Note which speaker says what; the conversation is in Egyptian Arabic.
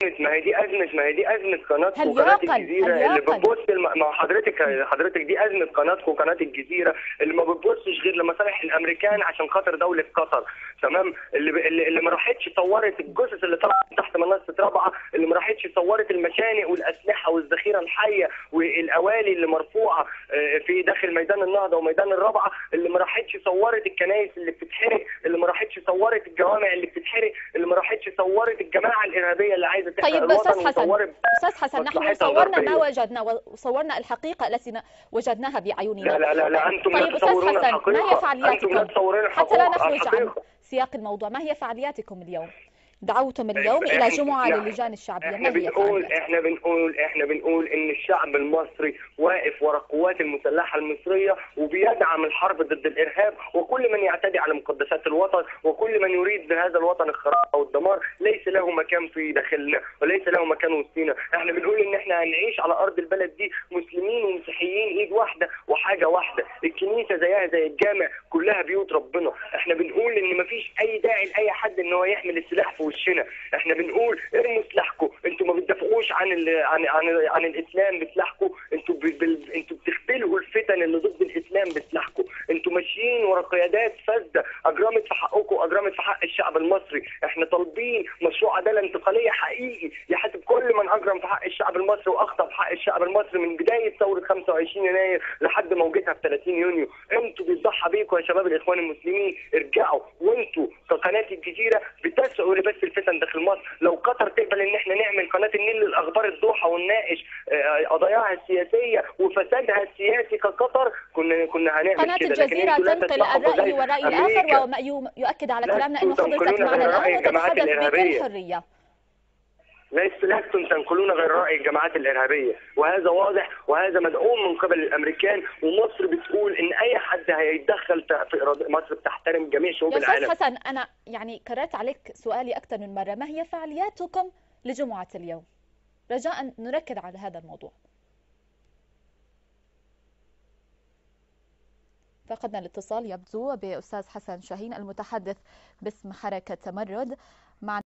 Speaker 1: ما هي دي ازمه ما هي دي ازمه قناتكم
Speaker 2: هل
Speaker 1: وقناه
Speaker 2: يعقل-
Speaker 1: الجزيره
Speaker 2: هل
Speaker 1: اللي
Speaker 2: يعقل؟
Speaker 1: بتبص الم- ما حضرتك حضرتك دي ازمه قناتكم وقناه الجزيره اللي ما بتبصش غير لمصالح الامريكان عشان خاطر دوله قطر تمام اللي ب... اللي, اللي ما راحتش صورت الجثث اللي طلعت من تحت منصه رابعه اللي ما راحتش صورت المشانق والاسلحه والذخيره الحيه والاوالي اللي مرفوعه آه، في داخل ميدان النهضه وميدان الرابعه اللي ما راحتش صورت الكنائس اللي بتتحرق اللي ما راحتش صورت الجوامع اللي بتتحرق اللي ما راحتش صورت الجماعه الارهابيه اللي عايزه تحرق
Speaker 2: طيب
Speaker 1: الوطن
Speaker 2: استاذ حسن
Speaker 1: وصورت
Speaker 2: استاذ حسن نحن
Speaker 1: مصلحتها
Speaker 2: صورنا ما
Speaker 1: الغربية.
Speaker 2: وجدنا وصورنا الحقيقه التي ن- وجدناها باعيننا
Speaker 1: لا لا لا, لا انتم
Speaker 2: طيب
Speaker 1: لا
Speaker 2: استاذ
Speaker 1: تصورون
Speaker 2: حسن ما هي
Speaker 1: الحقيقه انتم لا
Speaker 2: فعالياتكم
Speaker 1: تصورون
Speaker 2: حتى لا
Speaker 1: الحقيقه
Speaker 2: نخرج عن
Speaker 1: الحقيقه
Speaker 2: سياق الموضوع ما هي فعالياتكم اليوم دعوتم اليوم الى
Speaker 1: إحنا-
Speaker 2: جمعه
Speaker 1: لا،
Speaker 2: للجان الشعبيه
Speaker 1: احنا
Speaker 2: ما هي
Speaker 1: بنقول
Speaker 2: فعالياتكم
Speaker 1: احنا بنقول احنا بنقول ان الشعب المصري واقف ورا القوات المسلحه المصريه وبيدعم الحرب ضد الارهاب وكل من يعتدي على مقدسات الوطن وكل من يريد بهذا الوطن الخراب او الدمار ليس له مكان في داخلنا وليس له مكان وسطينا احنا بنقول ان احنا هنعيش على ارض البلد دي مسلمين ومسيحيين ايد واحده وحاجه واحده الكنيسه زيها زي الجامع كلها بيوت ربنا احنا بنقول ان مفيش اي داعي لاي حد ان هو يحمل السلاح في وشنا احنا بنقول ارموا سلاحكم انتوا ما بتدافعوش عن ال... عن عن عن الاسلام بسلاحكم انتوا ب... بال... انتوا بتختلقوا الفتن اللي ضد الاسلام بسلاحكم انتوا ماشيين ورا قيادات فاسده اجرمت في حقكم واجرمت في حق الشعب المصري احنا طالبين مشروع عداله انتقاليه حقيقي يحاسب كل من اجرم في حق الشعب المصري واخطا في حق الشعب المصري من بدايه ثوره 25 يناير لحد موجتها في 30 يونيو انتوا بيضحى بيكم يا شباب الاخوان المسلمين ارجعوا وانتوا كقناه الجزيره بتسعوا لبث الفتن داخل مصر لو قطر تقبل ان احنا نعمل قناه النيل للاخبار الضحى ونناقش آه، قضاياها السياسيه وفسادها السياسي كقطر كنا كنا هنعمل
Speaker 2: قناة
Speaker 1: كده لكن
Speaker 2: الجزيرة
Speaker 1: انتوا لا
Speaker 2: تنقل
Speaker 1: تسمحوا
Speaker 2: الرأي
Speaker 1: بذلك.
Speaker 2: والرأي
Speaker 1: أمريكا
Speaker 2: الآخر وما يو- يؤكد على
Speaker 1: لا
Speaker 2: كلامنا أنه
Speaker 1: تنقلون
Speaker 2: حضرتك معنا
Speaker 1: غير رأي
Speaker 2: الآن
Speaker 1: الجماعات
Speaker 2: وتتحدث بكل
Speaker 1: الإرهابية.
Speaker 2: حرية
Speaker 1: ليس لستم تنقلون غير رأي الجماعات الإرهابية وهذا واضح وهذا مدعوم من قبل الأمريكان ومصر بتقول إن أي حد هيتدخل في في إرادة مصر بتحترم جميع شعوب
Speaker 2: يا أستاذ
Speaker 1: العالم
Speaker 2: حسن أنا يعني كررت عليك سؤالي أكثر من مرة ما هي فعالياتكم لجمعة اليوم رجاء نركز على هذا الموضوع فقدنا الاتصال يبدو بأستاذ حسن شاهين المتحدث باسم حركة تمرد مع